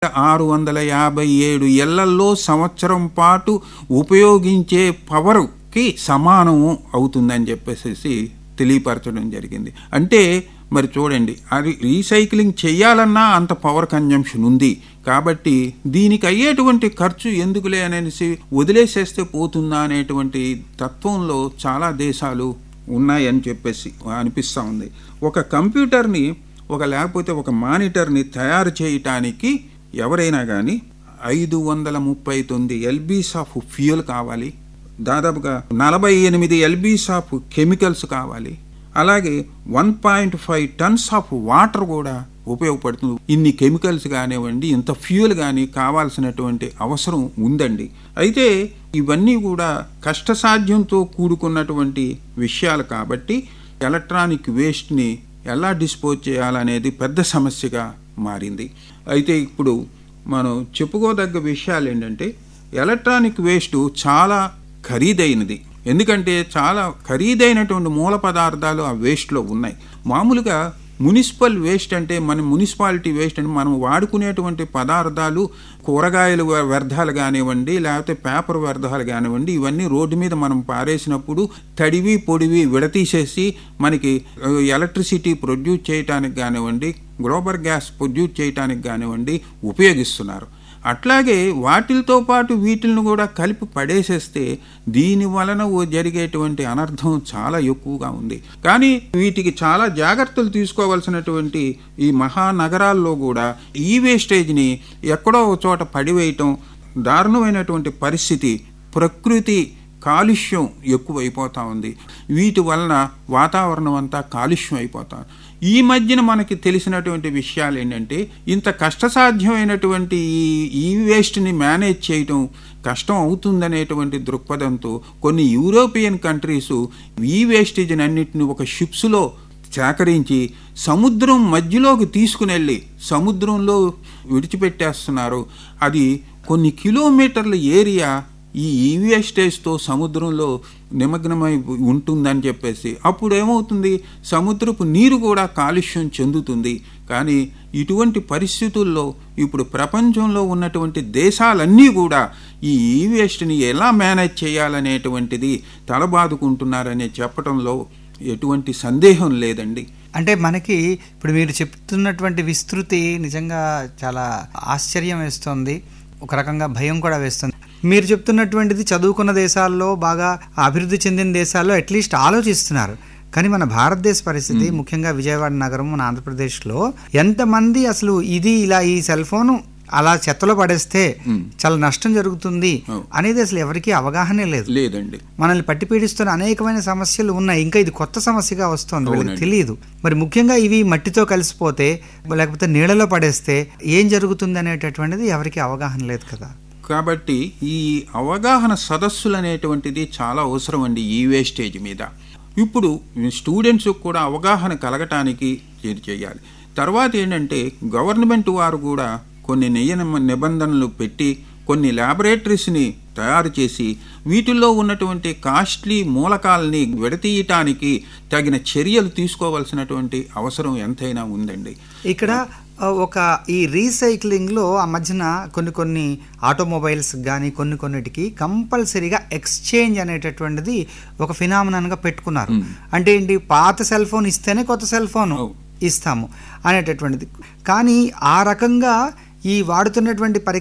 ఆరు వందల యాభై ఏడు ఏళ్లలో సంవత్సరం పాటు ఉపయోగించే పవర్కి సమానము అవుతుందని చెప్పేసి తెలియపరచడం జరిగింది అంటే మరి చూడండి అది రీసైక్లింగ్ చేయాలన్నా అంత పవర్ కన్జంప్షన్ ఉంది కాబట్టి దీనికి అయ్యేటువంటి ఖర్చు ఎందుకులే అనేసి వదిలేసేస్తే పోతుందా అనేటువంటి తత్వంలో చాలా దేశాలు ఉన్నాయని చెప్పేసి అనిపిస్తూ ఉంది ఒక కంప్యూటర్ని ఒక లేకపోతే ఒక మానిటర్ని తయారు చేయటానికి ఎవరైనా కానీ ఐదు వందల ముప్పై తొమ్మిది ఎల్బీస్ ఆఫ్ ఫ్యూయల్ కావాలి దాదాపుగా నలభై ఎనిమిది ఎల్బీస్ ఆఫ్ కెమికల్స్ కావాలి అలాగే one point five tons of water కూడా ఉపయోగపడుతుంది ఇన్ని కెమికల్స్ కానివ్వండి ఇంత ఫ్యూయల్ కానీ కావాల్సినటువంటి అవసరం ఉందండి అయితే ఇవన్నీ కూడా కష్టసాధ్యంతో కూడుకున్నటువంటి విషయాలు కాబట్టి ఎలక్ట్రానిక్ వేస్ట్ని ఎలా డిస్పోజ్ చేయాలనేది పెద్ద సమస్యగా మారింది అయితే ఇప్పుడు మనం చెప్పుకోదగ్గ విషయాలు ఏంటంటే ఎలక్ట్రానిక్ వేస్ట్ చాలా ఖరీదైనది ఎందుకంటే చాలా ఖరీదైనటువంటి మూల పదార్థాలు ఆ వేస్ట్లో ఉన్నాయి మామూలుగా మున్సిపల్ వేస్ట్ అంటే మన మున్సిపాలిటీ వేస్ట్ అంటే మనం వాడుకునేటువంటి పదార్థాలు కూరగాయలు వ్యర్థాలు కానివ్వండి లేకపోతే పేపర్ వ్యర్థాలు కానివ్వండి ఇవన్నీ రోడ్డు మీద మనం పారేసినప్పుడు తడివి పొడివి విడతీసేసి మనకి ఎలక్ట్రిసిటీ ప్రొడ్యూస్ చేయడానికి కానివ్వండి గ్లోబల్ గ్యాస్ ప్రొడ్యూస్ చేయడానికి కానివ్వండి ఉపయోగిస్తున్నారు అట్లాగే వాటితో పాటు వీటిని కూడా కలిపి పడేసేస్తే దీని వలన జరిగేటువంటి అనర్థం చాలా ఎక్కువగా ఉంది కానీ వీటికి చాలా జాగ్రత్తలు తీసుకోవాల్సినటువంటి ఈ మహానగరాల్లో కూడా ఈ వేస్టేజ్ని ఎక్కడో ఒక చోట పడివేయటం దారుణమైనటువంటి పరిస్థితి ప్రకృతి కాలుష్యం ఎక్కువైపోతూ ఉంది వీటి వలన వాతావరణం అంతా కాలుష్యం అయిపోతా ఈ మధ్యన మనకి తెలిసినటువంటి విషయాలు ఏంటంటే ఇంత కష్టసాధ్యమైనటువంటి ఈ ఈ వేస్ట్ని మేనేజ్ చేయటం కష్టం అవుతుందనేటువంటి దృక్పథంతో కొన్ని యూరోపియన్ కంట్రీస్ ఈ వేస్టేజ్ని అన్నింటిని ఒక షిప్స్లో సేకరించి సముద్రం మధ్యలోకి తీసుకునెళ్ళి సముద్రంలో విడిచిపెట్టేస్తున్నారు అది కొన్ని కిలోమీటర్ల ఏరియా ఈ ఈవీ స్టేజ్తో సముద్రంలో నిమగ్నమై ఉంటుందని చెప్పేసి అప్పుడు ఏమవుతుంది సముద్రపు నీరు కూడా కాలుష్యం చెందుతుంది కానీ ఇటువంటి పరిస్థితుల్లో ఇప్పుడు ప్రపంచంలో ఉన్నటువంటి దేశాలన్నీ కూడా ఈ ఈ వేస్ట్ని ఎలా మేనేజ్ చేయాలనేటువంటిది తలబాదుకుంటున్నారనే చెప్పడంలో ఎటువంటి సందేహం లేదండి అంటే మనకి ఇప్పుడు మీరు చెప్తున్నటువంటి విస్తృతి నిజంగా చాలా ఆశ్చర్యం వేస్తుంది ఒక రకంగా భయం కూడా వేస్తుంది మీరు చెప్తున్నటువంటిది చదువుకున్న దేశాల్లో బాగా అభివృద్ధి చెందిన దేశాల్లో అట్లీస్ట్ ఆలోచిస్తున్నారు కానీ మన భారతదేశ పరిస్థితి ముఖ్యంగా విజయవాడ నగరం మన ఆంధ్రప్రదేశ్లో ఎంతమంది అసలు ఇది ఇలా ఈ సెల్ ఫోన్ అలా చెత్తలో పడేస్తే చాలా నష్టం జరుగుతుంది అనేది అసలు ఎవరికీ అవగాహనే లేదు లేదండి మనల్ని పట్టి పీడిస్తున్న అనేకమైన సమస్యలు ఉన్నాయి ఇంకా ఇది కొత్త సమస్యగా వస్తుంది వీళ్ళకి తెలియదు మరి ముఖ్యంగా ఇవి మట్టితో కలిసిపోతే లేకపోతే నీళ్ళలో పడేస్తే ఏం జరుగుతుంది అనేటటువంటిది ఎవరికి అవగాహన లేదు కదా కాబట్టి ఈ అవగాహన సదస్సులు అనేటువంటిది చాలా అవసరం అండి ఈ వేస్టేజ్ మీద ఇప్పుడు స్టూడెంట్స్ కూడా అవగాహన కలగటానికి ఇది చేయాలి తర్వాత ఏంటంటే గవర్నమెంట్ వారు కూడా కొన్ని నియమ నిబంధనలు పెట్టి కొన్ని ల్యాబొరేటరీస్ని తయారు చేసి వీటిల్లో ఉన్నటువంటి కాస్ట్లీ మూలకాలని విడతీయటానికి తగిన చర్యలు తీసుకోవాల్సినటువంటి అవసరం ఎంతైనా ఉందండి ఇక్కడ ఒక ఈ రీసైక్లింగ్లో ఆ మధ్యన కొన్ని కొన్ని ఆటోమొబైల్స్ కానీ కొన్ని కొన్నిటికి కంపల్సరీగా ఎక్స్చేంజ్ అనేటటువంటిది ఒక ఫినామినన్గా పెట్టుకున్నారు అంటే ఏంటి పాత సెల్ ఫోన్ ఇస్తేనే కొత్త సెల్ ఫోన్ ఇస్తాము అనేటటువంటిది కానీ ఆ రకంగా ఈ వాడుతున్నటువంటి పరి